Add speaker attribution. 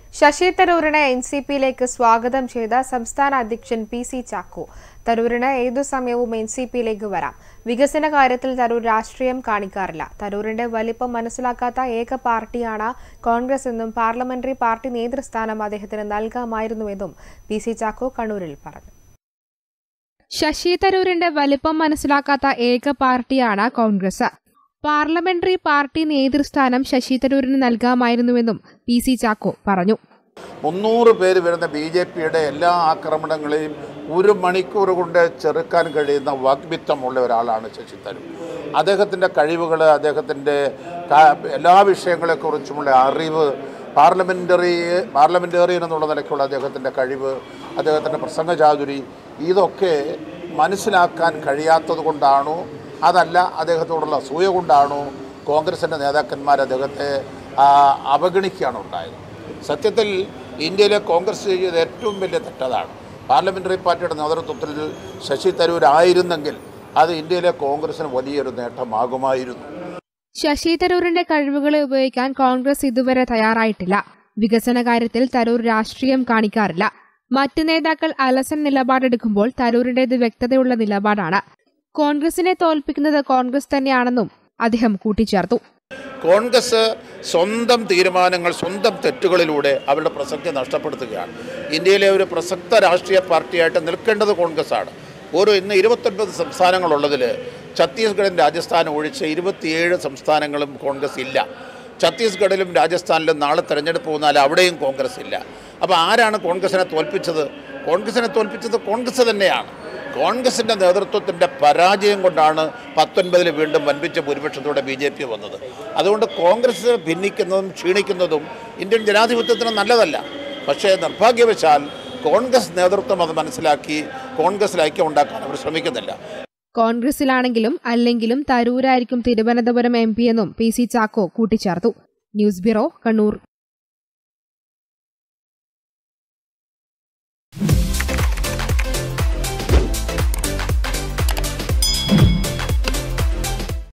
Speaker 1: ശശി തരൂരിനെ N C പിയിലേക്ക് സ്വാഗതം ചെയ്ത സംസ്ഥാന അധ്യക്ഷൻ പി സി ചാക്കോ തരൂരിന് ഏതു സമയവും എൻ സി പിയിലേക്ക് വരാം വികസന കാര്യത്തിൽ തരൂർ രാഷ്ട്രീയം കാണിക്കാറില്ല തരൂരിന്റെ വലിപ്പം മനസ്സിലാക്കാത്ത ഏക പാർട്ടിയാണ് കോൺഗ്രസ് എന്നും പാർലമെന്ററി പാർട്ടി നേതൃസ്ഥാനം അദ്ദേഹത്തിന് നൽകാമായിരുന്നുവെന്നും പി സി ചാക്കോ കണ്ണൂരിൽ പറഞ്ഞു ശശി തരൂരിന്റെ വലിപ്പം മനസ്സിലാക്കാത്ത ഏക പാർട്ടിയാണ് കോൺഗ്രസ് പാർലമെന്ററി പാർട്ടി നേതൃസ്ഥാനം ശശി തരൂരിന് നൽകാമായിരുന്നുവെന്നും പി സി ചാക്കോ പറഞ്ഞു
Speaker 2: മുന്നൂറ് പേര് വരുന്ന ബി ജെ പിയുടെ എല്ലാ ആക്രമണങ്ങളെയും ഒരു മണിക്കൂർ കൊണ്ട് ചെറുക്കാൻ കഴിയുന്ന വാഗ്മിത്വമുള്ള ഒരാളാണ് ശശി തരൂർ അദ്ദേഹത്തിൻ്റെ കഴിവുകൾ അദ്ദേഹത്തിൻ്റെ കാ- എല്ലാ വിഷയങ്ങളെക്കുറിച്ചുമുള്ള അറിവ് പാർലമെൻ്ററി പാർലമെൻറ്റേറിയൻ എന്നുള്ള നിലയ്ക്കുള്ള അദ്ദേഹത്തിൻ്റെ കഴിവ് അദ്ദേഹത്തിൻ്റെ പ്രസംഗചാതുരി ഇതൊക്കെ മനസ്സിലാക്കാൻ കഴിയാത്തത് കൊണ്ടാണോ അതല്ല അദ്ദേഹത്തോടുള്ള അസൂയ കൊണ്ടാണോ കോൺഗ്രസിൻ്റെ നേതാക്കന്മാർ അദ്ദേഹത്തെ ആ, അവഗണിക്കുകയാണ് ഉണ്ടായത് സത്യത്തിൽ ഇന്ത്യയിലെ കോൺഗ്രസ് ചെയ്ത ഏറ്റവും വലിയ തെറ്റതാണ് പാർലമെൻ്ററി പാർട്ടിയുടെ നേതൃത്വത്തിൽ ശശി തരൂർ ആയിരുന്നെങ്കിൽ അത് ഇന്ത്യയിലെ കോൺഗ്രസിന് വലിയൊരു നേട്ടമാകുമായിരുന്നു
Speaker 1: ശശി തരൂരിന്റെ കഴിവുകളെ ഉപയോഗിക്കാൻ കോൺഗ്രസ് ഇതുവരെ തയ്യാറായിട്ടില്ല വികസന കാര്യത്തിൽ തരൂർ രാഷ്ട്രീയം കാണിക്കാറില്ല മറ്റ് നേതാക്കൾ അലസൻ നിലപാടെടുക്കുമ്പോൾ തരൂരിന്റേത് വ്യക്തതയുള്ള നിലപാടാണ് കോൺഗ്രസിനെ തോൽപ്പിക്കുന്നത് കോൺഗ്രസ് തന്നെയാണെന്നും അദ്ദേഹം കൂട്ടിച്ചേർത്തു
Speaker 2: കോൺഗ്രസ് സ്വന്തം തീരുമാനങ്ങൾ സ്വന്തം തെറ്റുകളിലൂടെ അവരുടെ പ്രസക്തി നഷ്ടപ്പെടുത്തുകയാണ് ഇന്ത്യയിലെ ഒരു പ്രസക്ത രാഷ്ട്രീയ പാർട്ടിയായിട്ട് നിൽക്കേണ്ടത് കോൺഗ്രസ്സാണ് ഓരോ ഇന്ന് ഇരുപത്തൊൻപത് സംസ്ഥാനങ്ങളുള്ളതിൽ ഛത്തീസ്ഗഡും രാജസ്ഥാനും ഒഴിച്ച് ഇരുപത്തിയേഴ് സംസ്ഥാനങ്ങളും കോൺഗ്രസ് ഇല്ല ഛത്തീസ്ഗഡിലും രാജസ്ഥാനിലും നാളെ തെരഞ്ഞെടുപ്പ് വന്നാൽ അവിടെയും കോൺഗ്രസ് ഇല്ല അപ്പോൾ ആരാണ് കോൺഗ്രസിനെ തോൽപ്പിച്ചത് കോൺഗ്രസിനെ തോൽപ്പിച്ചത് കോൺഗ്രസ് തന്നെയാണ് കോൺഗ്രസിൻ്റെ നേതൃത്വത്തിൻ്റെ പരാജയം കൊണ്ടാണ് പത്തൊൻപതിൽ വീണ്ടും വൻപിച്ച ഭൂരിപക്ഷത്തോടെ ബി ജെ പി വന്നത് അതുകൊണ്ട് കോൺഗ്രസ് ഭിന്നിക്കുന്നതും ക്ഷീണിക്കുന്നതും ഇന്ത്യൻ ജനാധിപത്യത്തിന് നല്ലതല്ല പക്ഷേ നിർഭാഗ്യവശാൽ കോൺഗ്രസ് നേതൃത്വം അത് മനസ്സിലാക്കി കോൺഗ്രസിൽ ഐക്യം ഉണ്ടാക്കാൻ അവർ ശ്രമിക്കുന്നില്ല
Speaker 1: കോൺഗ്രസിലാണെങ്കിലും അല്ലെങ്കിലും തരൂരായിരിക്കും തിരുവനന്തപുരം എം പി എന്നും പി സി ചാക്കോ കൂട്ടിച്ചേർത്തു ന്യൂസ് ബ്യൂറോ കണ്ണൂർ